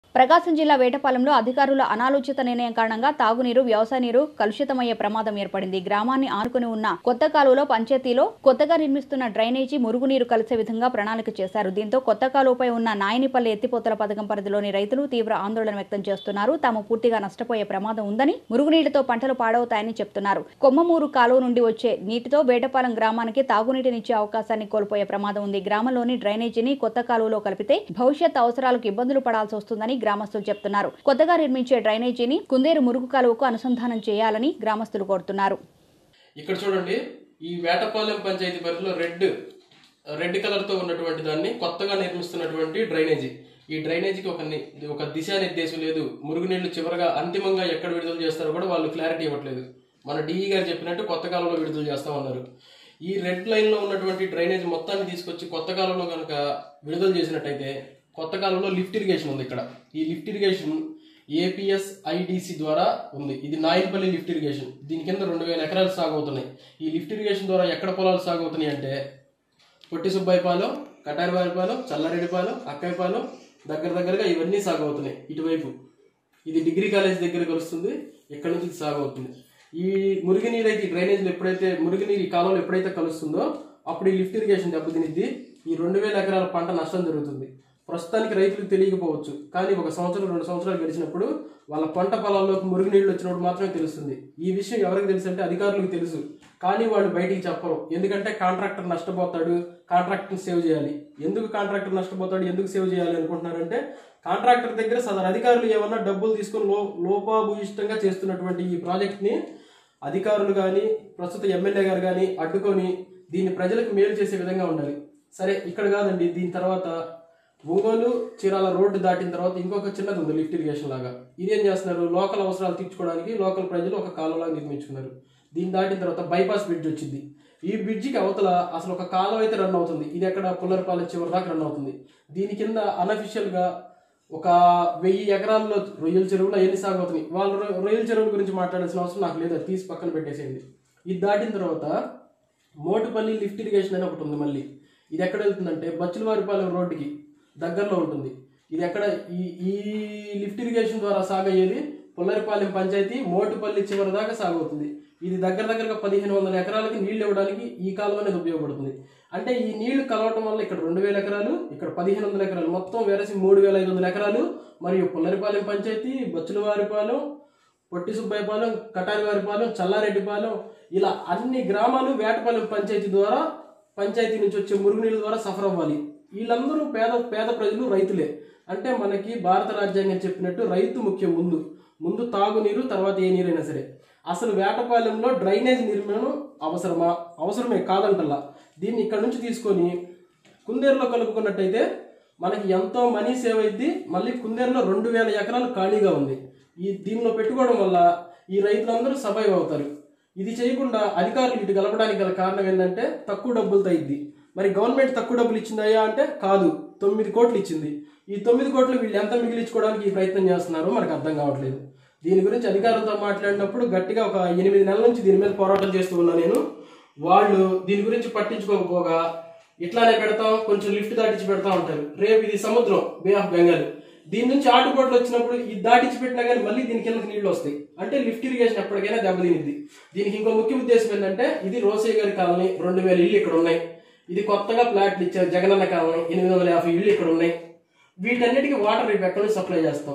ప్రకాశం జిల్లా వేటపాలెంలో అధికారుల అనాలోచిత నిర్ణయం కారణంగా తాగునీరు వ్యవసాయ నీరు కలుషితమయ్యే ప్రమాదం ఏర్పడింది గ్రామాన్ని ఆనుకుని ఉన్న కొత్త కాలువలో పంచాయతీలో కొత్తగా నిర్మిస్తున్న డ్రైనేజీ మురుగునీరు కలిసే విధంగా ప్రణాళిక చేశారు దీంతో కొత్త కాలువపై ఉన్న నాయనిపల్లి ఎత్తిపోతల పథకం పరిధిలోని రైతులు తీవ్ర ఆందోళన వ్యక్తం చేస్తున్నారు తాము పూర్తిగా నష్టపోయే ప్రమాదం ఉందని మురుగునీటితో పంటలు పాడవుతాయని చెప్తున్నారు కొమ్మమూరు కాలువ నుండి వచ్చే నీటితో వేటపాలెం గ్రామానికి తాగునీటినిచ్చే అవకాశాన్ని కోల్పోయే ప్రమాదం ఉంది గ్రామంలోని డ్రైనేజీని కొత్త కాలువలో కలిపితే భవిష్యత్ అవసరాలకు ఇబ్బందులు పడాల్సి వస్తుందని గ్రామస్తులు చెప్తున్నారు కొత్తగా నిర్మించే డ్రైనేజీని కుందేరు మురుగు కాలువకు అనుసంధానం చేయాలని గ్రామస్తులు కోరుతున్నారు ఇక్కడ చూడండి ఈ వేటపాలెం పంచాయతీ పరిధిలో రెడ్ రెడ్ కలర్ తో ఉన్నటువంటి దాన్ని కొత్తగా నిర్మిస్తున్నటువంటి డ్రైనేజీ ఈ డ్రైనేజీకి ఒక ని- ఒక దిశానిర్దేశం లేదు మురుగునీళ్లు చివరగా అంతిమంగా ఎక్కడ విడుదల చేస్తారో కూడా వాళ్ళు క్లారిటీ ఇవ్వట్లేదు మన డిఈ గారు చెప్పినట్టు కొత్త కాలంలో విడుదల చేస్తామన్నారు ఈ రెడ్ లైన్ లో ఉన్నటువంటి డ్రైనేజ్ మొత్తాన్ని తీసుకొచ్చి కొత్త కాలంలో కనుక విడుదల చేసినట్టయితే కొత్త కాలంలో లిఫ్ట్ ఇరిగేషన్ ఉంది ఇక్కడ ఈ లిఫ్ట్ ఇరిగేషన్ ఏపీఎస్ ఐడిసి ద్వారా ఉంది ఇది నాయన్పల్లి లిఫ్ట్ ఇరిగేషన్ దీని కింద రెండు వేల ఎకరాలు సాగు అవుతున్నాయి ఈ లిఫ్ట్ ఇరిగేషన్ ద్వారా ఎక్కడ పొలాలు సాగు అవుతున్నాయి అంటే పొట్టి సుబ్బాయిపాలెం కటారివారిపాలెం చల్లారెడ్డిపాలెం అక్కాయిపాలెం దగ్గర దగ్గరగా ఇవన్నీ సాగు అవుతున్నాయి ఇటువైపు ఇది డిగ్రీ కాలేజ్ దగ్గర కలుస్తుంది ఇక్కడ నుంచి ఇది సాగు అవుతుంది ఈ మురుగునీరు అయితే ఈ డ్రైనేజీలు ఎప్పుడైతే మురుగునీరు ఈ కాలంలో ఎప్పుడైతే కలుస్తుందో అప్పుడు ఈ లిఫ్ట్ ఇరిగేషన్ దెబ్బతినిద్ది ఈ రెండు వేల ఎకరాల పంట నష్టం జరుగుతుంది ప్రస్తుతానికి రైతులకు తెలియకపోవచ్చు కానీ ఒక సంవత్సరం రెండు సంవత్సరాలు గడిచినప్పుడు వాళ్ళ పంట పొలాల్లోకి మురుగునీళ్ళు వచ్చినప్పుడు మాత్రమే తెలుస్తుంది ఈ విషయం ఎవరికి తెలుసు అంటే అధికారులకు తెలుసు కానీ వాళ్ళు బయటికి చెప్పరు ఎందుకంటే కాంట్రాక్టర్ నష్టపోతాడు కాంట్రాక్టర్ సేవ్ చేయాలి ఎందుకు కాంట్రాక్టర్ నష్టపోతాడు ఎందుకు సేవ్ చేయాలి అనుకుంటున్నారంటే కాంట్రాక్టర్ దగ్గర సదరు అధికారులు ఏమన్నా డబ్బులు తీసుకొని లో లోపాభూయిష్టంగా చేస్తున్నటువంటి ఈ ప్రాజెక్ట్ని అధికారులు కానీ ప్రస్తుత ఎమ్మెల్యే గారు కానీ అడ్డుకొని దీన్ని ప్రజలకు మేలు చేసే విధంగా ఉండాలి సరే ఇక్కడ కాదండి దీని తర్వాత ఒంగోలు చీరాల రోడ్డు దాటిన తర్వాత ఇంకొక చిన్నది ఉంది లిఫ్ట్ ఇరిగేషన్ లాగా ఇదేం చేస్తున్నారు లోకల్ అవసరాలు తీర్చుకోవడానికి లోకల్ ప్రజలు ఒక కాలువలాగా నిర్మించుకున్నారు దీన్ని దాటిన తర్వాత బైపాస్ బ్రిడ్జ్ వచ్చింది ఈ బ్రిడ్జికి అవతల అసలు ఒక కాలువ అయితే రన్ అవుతుంది ఇది ఎక్కడ పుల్లరపాలెం చివరి దాకా రన్ అవుతుంది దీని కింద అనఫిషియల్ గా ఒక వెయ్యి ఎకరాల్లో రొయ్యల చెరువులు అవన్నీ సాగు అవుతున్నాయి వాళ్ళు రొ- రొయ్యల చెరువుల గురించి మాట్లాడాల్సిన అవసరం నాకు లేదు అది తీసి పక్కన పెట్టేసేయండి ఇది దాటిన తర్వాత మోటుపల్లి లిఫ్ట్ ఇరిగేషన్ అని ఒకటి ఉంది మళ్ళీ ఇది ఎక్కడ వెళ్తుందంటే బచ్చులవారిపాలెం రోడ్డుకి దగ్గరలో ఉంటుంది ఇది ఎక్కడ ఈ ఈ లిఫ్ట్ ఇరిగేషన్ ద్వారా సాగయ్యేది పుల్లరిపాలెం పంచాయతీ మోటుపల్లి చివరి దాకా సాగవుతుంది ఇది దగ్గర దగ్గరగా పదిహేను వందల ఎకరాలకి నీళ్లు ఇవ్వడానికి ఈ కాలువ అనేది ఉపయోగపడుతుంది అంటే ఈ నీళ్లు కలవటం వల్ల ఇక్కడ రెండు వేల ఎకరాలు ఇక్కడ పదిహేను వందల ఎకరాలు మొత్తం వేరేసి మూడు వేల ఐదు వందల ఎకరాలు మరియు పుల్లరిపాలెం పంచాయతీ బచ్చులవారిపాలెం పొట్టి సుబ్బయ్యపాలెం కటారివారిపాలెం చల్లారెడ్డిపాలెం ఇలా అన్ని గ్రామాలు వేటపాలెం పంచాయతీ ద్వారా పంచాయతీ నుంచి వచ్చే మురుగునీళ్ళ ద్వారా సఫర్ అవ్వాలి వీళ్ళందరూ పేద పేద ప్రజలు రైతులే అంటే మనకి భారత రాజ్యాంగం చెప్పినట్టు రైతు ముఖ్యం ముందు ముందు తాగునీరు తర్వాత ఏ నీరైనా సరే అసలు వేటపాలెంలో డ్రైనేజ్ నిర్మాణం అవసరమా అవసరమే కాదంటల్లా దీన్ని ఇక్కడ నుంచి తీసుకొని కుందేరులో కలుపుకున్నట్టయితే మనకి ఎంతో మనీ సేవ్ అయింది మళ్ళీ కుందేరులో రెండు వేల ఎకరాలు ఖాళీగా ఉంది ఈ దీనిలో పెట్టుకోవడం వల్ల ఈ రైతులందరూ సబైవ్ అవుతారు ఇది చేయకుండా అధికారులు ఇటు గలపడానికి గల కారణం ఏంటంటే తక్కువ డబ్బులతో అయింది మరి గవర్నమెంట్ తక్కువ డబ్బులు ఇచ్చిందయ్యా అంటే కాదు తొమ్మిది కోట్లు ఇచ్చింది ఈ తొమ్మిది కోట్లు వీళ్ళు ఎంత మిగిలించుకోవడానికి ఈ ప్రయత్నం చేస్తున్నారో మనకు అర్థం కావట్లేదు దీని గురించి అధికారులతో మాట్లాడినప్పుడు గట్టిగా ఒక ఎనిమిది నెలల నుంచి దీని మీద పోరాటం చేస్తూ ఉన్నా నేను వాళ్ళు దీని గురించి పట్టించుకోకపోగా ఇట్లానే పెడతాం కొంచెం లిఫ్ట్ దాటించి పెడతా ఉంటారు రేపు ఇది సముద్రం బే ఆఫ్ బెంగాల్ దీని నుంచి ఆటుపోట్లు వచ్చినప్పుడు ఇది దాటించి పెట్టినా కానీ మళ్ళీ దీని కిందకి నీళ్లు వస్తాయి అంటే లిఫ్ట్ ఇరిగేషన్ ఎప్పటికైనా దెబ్బతినిద్ది దీనికి ఇంకో ముఖ్య ఉద్దేశం ఏంటంటే ఇది రోసయ్య గారి కాలనీ రెండు వేల ఇల్లు ఇక్కడ ఉన్నాయి ఇది కొత్తగా ప్లాట్లు ఇచ్చారు జగనన్న కాలనీ ఎనిమిది వందల యాభై ఇల్లు ఇక్కడ ఉన్నాయి వీటన్నిటికీ వాటర్ రేపు ఎక్కడి నుంచి సప్లై చేస్తాం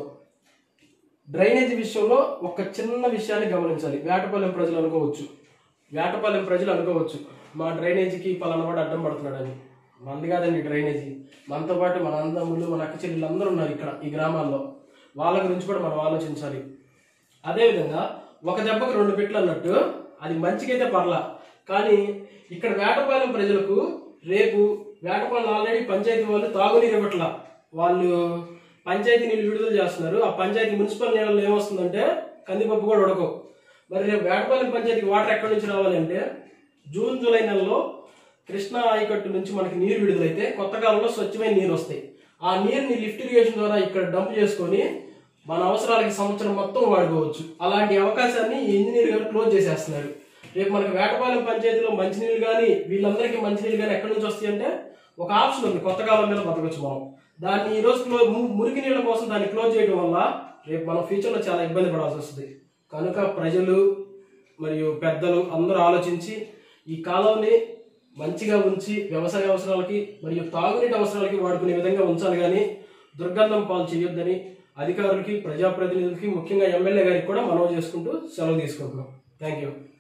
డ్రైనేజీ విషయంలో ఒక చిన్న విషయాన్ని గమనించాలి వేటపాలెం ప్రజలు అనుకోవచ్చు వేటపాలెం ప్రజలు అనుకోవచ్చు మా డ్రైనేజీకి పలానా వాడు అడ్డం పడుతున్నాడని మంది కాదండి డ్రైనేజీ మనతో పాటు మన అన్నదమ్ములు మన అక్క చెల్లెలు అందరూ ఉన్నారు ఇక్కడ ఈ గ్రామాల్లో వాళ్ళ గురించి కూడా మనం ఆలోచించాలి అదేవిధంగా ఒక దెబ్బకు రెండు పెట్లు అన్నట్టు అది మంచికైతే పర్లా కానీ ఇక్కడ వేటపాలెం ప్రజలకు రేపు వేటపాలెం ఆల్రెడీ పంచాయతీ వాళ్ళు తాగునీరు ఇవ్వట్లా వాళ్ళు పంచాయతీ నీళ్ళు విడుదల చేస్తున్నారు ఆ పంచాయతీ మున్సిపల్ నీళ్ళలో ఏమొస్తుందంటే కందిపప్పు కూడా ఉడకవు మరి రేపు వేటపాలెం పంచాయతీకి వాటర్ ఎక్కడి నుంచి రావాలి అంటే జూన్ జూలై నెలలో కృష్ణా ఆయకట్టు నుంచి మనకి నీరు విడుదలైతే కొత్త కాలంలో స్వచ్ఛమైన నీరు వస్తాయి ఆ నీరుని లిఫ్ట్ ఇరిగేషన్ ద్వారా ఇక్కడ డంప్ చేసుకొని మన అవసరాలకి సంవత్సరం మొత్తం వాడుకోవచ్చు అలాంటి అవకాశాన్ని ఈ ఇంజనీర్ గారు క్లోజ్ చేసేస్తున్నారు రేపు మనకి వేటపాలెం పంచాయతీలో మంచినీళ్ళు కానీ వీళ్ళందరికీ మంచినీళ్ళు కానీ ఎక్కడి నుంచి వస్తాయి అంటే ఒక ఆప్షన్ ఉంది కొత్త కాలం మీద బతకొచ్చు మనం దాన్ని ఈ రోజు క్లో ము- మురికి నీళ్ళ కోసం దాన్ని క్లోజ్ చేయడం వల్ల రేపు మనం ఫ్యూచర్లో చాలా ఇబ్బంది పడాల్సి వస్తుంది కనుక ప్రజలు మరియు పెద్దలు అందరూ ఆలోచించి ఈ కాలంని మంచిగా ఉంచి వ్యవసాయ అవసరాలకి మరియు తాగునీటి అవసరాలకి వాడుకునే విధంగా ఉంచాలి కానీ దుర్గంధం పాలు చేయొద్దని అధికారులకి ప్రజాప్రతినిధులకి ముఖ్యంగా ఎమ్మెల్యే గారికి కూడా మనవి చేసుకుంటూ సెలవు తీసుకుంటున్నాం థ్యాంక్ యూ